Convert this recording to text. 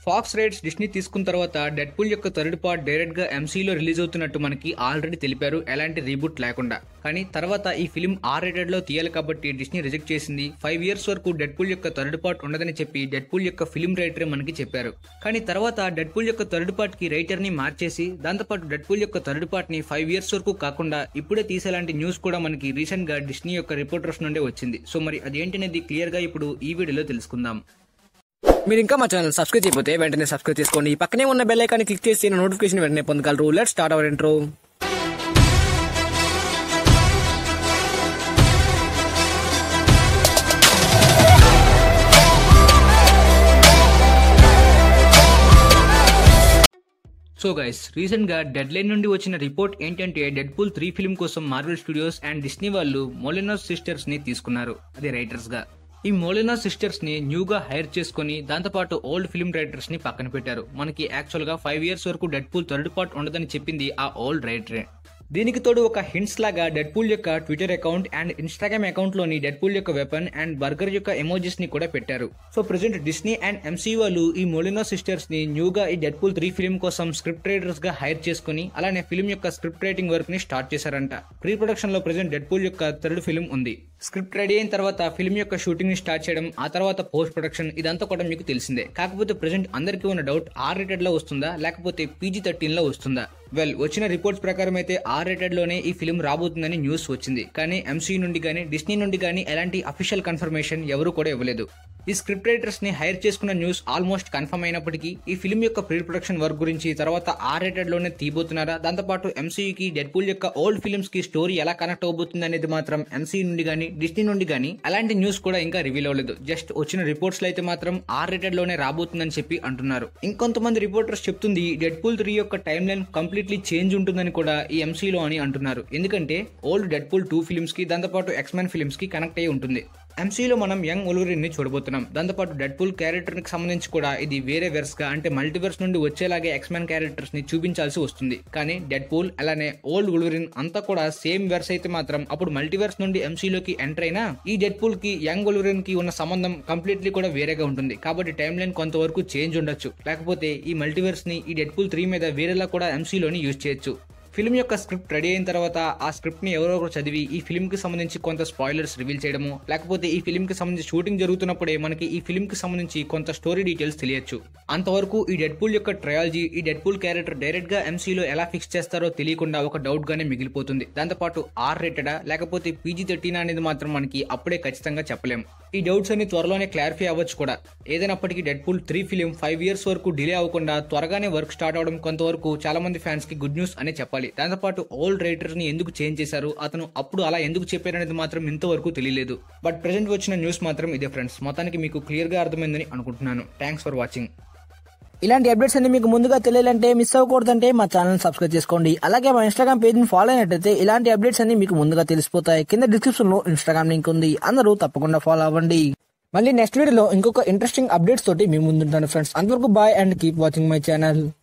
pox rights Disney తీసుకున్న తర్వాత Deadpool యొక్క థర్డ్ పార్ట్ డైరెక్ట్ గా ఎంసీలో రిలీజ్ అవుతున్నట్టు మనకి ఆల్రెడీ తెలిపారు ఎలాంటి రీబూట్ లేకుండా కానీ తర్వాత ఈ ఫిలిం ఆర్ రేటెడ్ లో తీయాలి కాబట్టి డిస్నీ రిజెక్ట్ చేసింది ఫైవ్ ఇయర్స్ వరకు డెడ్పూల్ యొక్క థర్డ్ పార్ట్ ఉండదని చెప్పి డెడ్పూల్ యొక్క ఫిలిం రైటర్ మనకి చెప్పారు కానీ తర్వాత డెడ్పూల్ యొక్క థర్డ్ పార్ట్ కి రైటర్ ని మార్చేసి దాంతోపాటు డెడ్పూల్ యొక్క థర్డ్ పార్ట్ ని ఫైవ్ ఇయర్స్ వరకు కాకుండా ఇప్పుడే తీసేలాంటి న్యూస్ కూడా మనకి రీసెంట్ గా డిస్నీ యొక్క రిపోర్టర్స్ నుండే వచ్చింది సో మరి అదేంటనేది క్లియర్ గా ఇప్పుడు ఈ వీడియోలో తెలుసుకుందాం మీరు ఇంకా మా ఛానల్ సబ్స్క్రైబ్ చేయకపోతే వెంటనే సబ్స్క్రైబ్ చేసుకోండి పక్కనే ఉన్న బెల్ ఐకాన్ని క్లిక్ చేసి నోటిఫికేషన్ వెంటనే పొందగలరు let start our intro so guys recent గా డెడ్ లైన్ నుండి వచ్చిన రిపోర్ట్ ఏంటంటే డెడ్ పూల్ త్రీ ఫిల్మ్ కోసం మార్వెల్ స్టూడియోస్ అండ్ డిస్నీ వాళ్ళు మోలినోస్ సిస్టర్స్ ని తీసుకున్నారు అదే రైటర్స్ గా ఈ మోలినా సిస్టర్స్ ని న్యూగా హైర్ చేసుకుని దాంతోపాటు ఓల్డ్ ఫిల్మ్ రైటర్స్ ని పక్కన పెట్టారు మనకి యాక్చువల్ గా ఫైవ్ ఇయర్స్ వరకు డెడ్ పూల్ థర్డ్ పార్ట్ ఉండదని చెప్పింది ఆ ఓల్డ్ రైటరే దీనికి తోడు ఒక హింట్స్ లాగా డెడ్ పూల్ యొక్క Twitter account and Instagram account లోని డెడ్ పూల్ యొక్క వెపన్ అండ్ బర్గర్ యొక్క ఎమోజీస్ ని కూడా పెట్టారు so present Disney and MC వాళ్ళు ఈ మోలినో సిస్టర్స్ ని న్యూగా ఈ డెడ్ పూల్ త్రీ ఫిల్మ్ కోసం స్క్రిప్ట్ రైటర్స్ గా హైర్ చేసుకుని అలానే ఫిల్మ్ యొక్క స్క్రిప్ట్ రైటింగ్ వర్క్ ని స్టార్ట్ చేశారంట ప్రీ ప్రొడక్షన్ లో ప్రెసెంట్ డెడ్ పూల్ యొక్క థర్డ్ ఫిల్మ్ ఉంది స్క్రిప్ట్ రెడీ అయిన తర్వాత ఫిల్మ్ యొక్క షూటింగ్ ని స్టార్ట్ చేయడం ఆ తర్వాత పోస్ట్ ప్రొడక్షన్ ఇదంతా కూడా మీకు తెలిసిందే కాకపోతే ప్రెసెంట్ అందరికీ ఉన్న డౌట్ ఆర్ రేటెడ్ లో వస్తుందా లేకపోతే పీజీ థర్టీన్ లో వస్తుందా వెల్ వచ్చిన రిపోర్ట్స్ ప్రకారం అయితే ఆర్ రేటెడ్ లోనే ఈ ఫిల్మ్ రాబోతుందని న్యూస్ వచ్చింది కానీ ఎంసీ నుండి కానీ డిస్నీ నుండి కానీ ఎలాంటి అఫీషియల్ కన్ఫర్మేషన్ ఎవరు కూడా ఇవ్వలేదు ఈ స్క్రిప్ట్ రైటర్స్ ని హైర్ చేసుకున్న న్యూస్ ఆల్మోస్ట్ కన్ఫర్మ్ అయినప్పటికీ ఈ ఫిల్మ్ యొక్క ప్రీ ప్రొడక్షన్ వర్క్ గురించి తర్వాత ఆర్ రేటెడ్ లోనే తీయబోతున్నారా దాంతోపాటు ఎంసీయూకి డెడ్ పూల్ యొక్క ఓల్డ్ ఫిల్మ్స్ కి స్టోరీ ఎలా కనెక్ట్ అవబోతుంది అనేది మాత్రం ఎంసీ నుండి కానీ డిస్నీ నుండి కానీ అలాంటి న్యూస్ కూడా ఇంకా రివీల్ అవ్వలేదు జస్ట్ వచ్చిన రిపోర్ట్స్ లో అయితే మాత్రం ఆర్ రేటెడ్ లోనే రాబోతుందని చెప్పి అంటున్నారు ఇంకొంతమంది రిపోర్టర్స్ చెప్తుంది డెడ్ పూల్ త్రీ యొక్క టైం లైన్ కంప్లీట్లీ చేంజ్ ఉంటుందని కూడా ఈ ఎంసీలో అని అంటున్నారు ఎందుకంటే old Deadpool two films కి దాంతోపాటు ఎక్స్మెన్ ఫిల్మ్స్ కి కనెక్ట్ అయ్యి ఉంటుంది ఎంసీలో మనం యంగ్ ఒలువరిన్ ని చూడబోతున్నాం దాంతోపాటు డెడ్ పూల్ క్యారెక్టర్ కి సంబంధించి కూడా ఇది వేరే వెర్స్ గా అంటే మల్టీవర్స్ నుండి వచ్చేలాగే ఎక్స్మెన్ క్యారెక్టర్స్ ని చూపించాల్సి వస్తుంది కానీ డెడ్ పూల్ అలానే ఓల్డ్ ఒలువరిన్ అంతా కూడా సేమ్ వెర్స్ అయితే మాత్రం అప్పుడు మల్టీవర్స్ నుండి ఎంసీలోకి ఎంటర్ అయినా ఈ డెడ్ పూల్ కి యంగ్ ఒలువరిన్ కి ఉన్న సంబంధం కంప్లీట్లీ కూడా వేరేగా ఉంటుంది కాబట్టి టైం లైన్ కొంతవరకు చేంజ్ ఉండొచ్చు లేకపోతే ఈ మల్టీవర్స్ ని ఈ డెడ్ పూల్ త్రీ మీద వేరేలా కూడా ఎంసీలోని యూజ్ చేయొచ్చు ఫిల్మ్ యొక్క స్క్రిప్ట్ రెడీ అయిన తర్వాత ఆ స్క్రిప్ట్ ని ఎవరో ఒకరు చదివి ఈ ఫిల్మ్ కి సంబంధించి కొంత స్పాయిలర్స్ రివీల్ చేయడము లేకపోతే ఈ ఫిల్మ్ కి సంబంధించి షూటింగ్ జరుగుతున్నప్పుడే మనకి ఈ ఫిల్మ్ కి సంబంధించి కొంత స్టోరీ డీటెయిల్స్ తెలియచ్చు అంతవరకు ఈ డెడ్ పూల్ యొక్క ట్రయాలజీ ఈ డెడ్ పూల్ క్యారెక్టర్ డైరెక్ట్ గా ఎంసీలో ఎలా ఫిక్స్ చేస్తారో తెలియకుండా ఒక డౌట్ గానే మిగిలిపోతుంది దాంతోపాటు ఆర్ రేటెడా లేకపోతే పీజీ థర్టీన్ అనేది మాత్రం మనకి అప్పుడే ఖచ్చితంగా చెప్పలేం ఈ డౌట్స్ అన్ని త్వరలోనే క్లారిఫై అవ్వచ్చు కూడా ఏదైనప్పటికీ Deadpool three film five years వరకు డిలే అవ్వకుండా త్వరగానే వర్క్ స్టార్ట్ అవడం కొంతవరకు చాలా మంది ఫ్యాన్స్ కి గుడ్ న్యూస్ అనే చెప్పాలి దాంతోపాటు ఓల్డ్ రైటర్స్ ని ఎందుకు చేంజ్ చేశారు అతను అప్పుడు అలా ఎందుకు చెప్పారనేది మాత్రం ఇంతవరకు తెలియలేదు బట్ ప్రెసెంట్ వచ్చిన న్యూస్ మాత్రం ఇదే ఫ్రెండ్స్ మొత్తానికి మీకు క్లియర్ గా అర్థమైందని అనుకుంటున్నాను థ్యాంక్స్ ఫర్ వాచింగ్ ఇలాంటి అప్డేట్స్ అన్ని మీకు ముందుగా తెలియాలంటే మిస్ అవ్వకూడదంటే మా ఛానల్ సబ్స్క్రైబ్ చేసుకోండి అలాగే మా ఇన్స్టాగ్రామ్ పేజ్ ని ఫాలో అయినట్టయితే ఇలాంటి అప్డేట్స్ అన్ని మీకు ముందుగా తెలిసిపోతాయి కింద డిస్క్రిప్షన్ లో ఇన్స్టాగ్రామ్ లింక్ ఉంది అందరూ తప్పకుండా ఫాలో అవ్వండి మళ్ళీ నెక్స్ట్ వీడియోలో ఇంకొక ఇంట్రెస్టింగ్ అప్డేట్స్ తోటి మీ ముందుంటాను ఫ్రెండ్స్ అంతవరకు bye and keep watching my channel